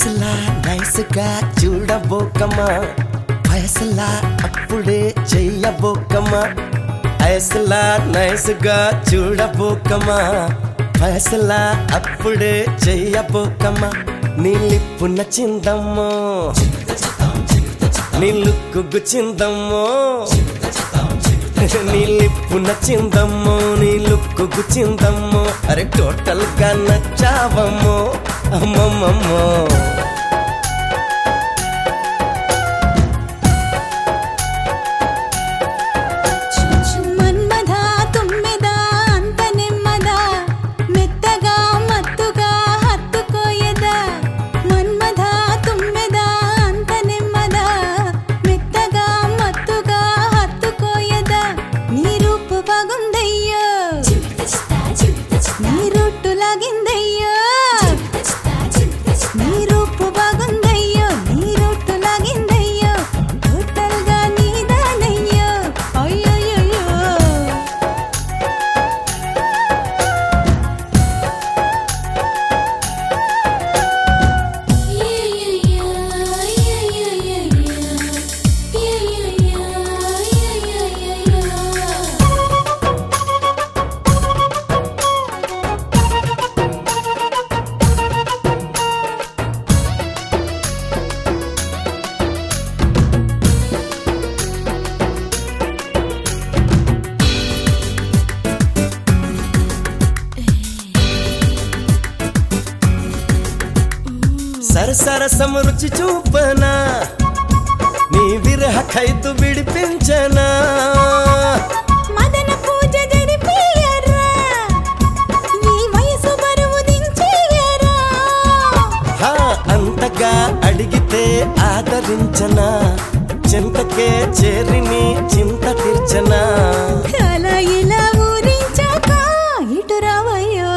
ఫైసలా నైస్గా చూడబోకమా ఫైసలా అప్పుడే చెయ్యబోకమా ఐసలా నైస్గా చూడబోకమా ఫైసలా అప్పుడే చెయ్యబోకమా నీ లిప్పు నచ్చిందమ్మో నీ లుక్కు గుచ్చిందమ్మో నీ లిప్పు నచ్చిందమ్మో నీ లుక్కు గుచ్చిందమ్మో అరే టోటల్ గా నచ్చావమ్మో అమ్మమ్మమ్మో మన్మథ తుమ్మెద అంత నెమ్మద మెత్తగా మత్తుగా హత్తుకోయద మన్మథ తుమ్మెద అంత నెమ్మద మెత్తగా మత్తుగా హత్తుకోయద నీ రూపు బాగుందయ్యో నీ రొట్టు లాగిందయ్యో నీ రూపు బాగుందయ్యో నీ రొట్టు లాగిందయ్యో టోటల్ గా నీదానయ్యో అయ్యయ్యో సరసరసం రుచి చూపనా నీ విరహ ఖైదు విడిపించనా మదన పూజ జరిపియరా ఈ వయసు బరువు దించేయరా హా అంతగా అడిగితే ఆదరించనా చింతకే చేరిని చింత తీర్చనా అలా ఇలా ఊరించాక ఇటు రావయ్యో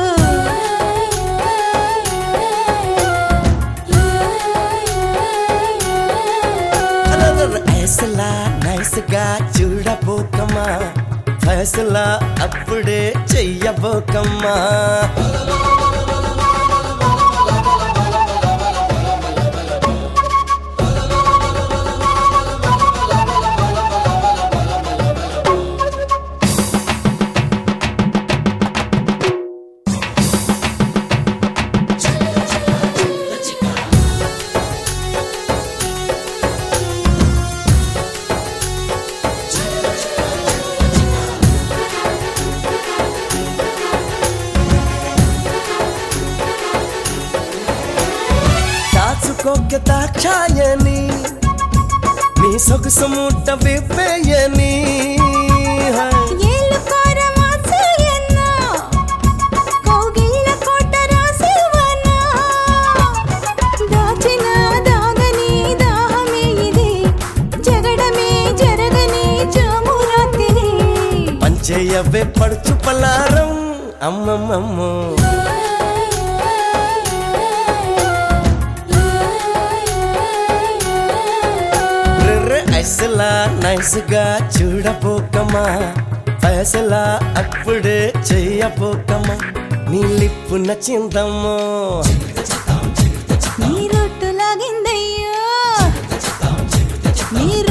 అలరర ఐసలా నైస్గా చూడబోకమ్మా ఫైసలా అప్పుడే చెయ్యబోకమ్మా దాచుకోక దాక్షాయని నీ సొగసు ముట్ట విప్పేయని ఏళ్ళు కోర మాసేయన్నా కౌగిళ్ళ కోట రాసివనా దాచిన దాగని దాహమే ఇది జగడమే జరగని జామురాతిరి పంచేయవే పడుచు పలారం అమ్మమ్మమ్మో రిర్రె ఐసలా నైస్గా చూడబోకమా ఫైసలా అప్పుడే చెయ్యబోకమా నీ లిప్పు నచ్చిందమ్మో నీ రొట్టు లాగిందయ్యో నీ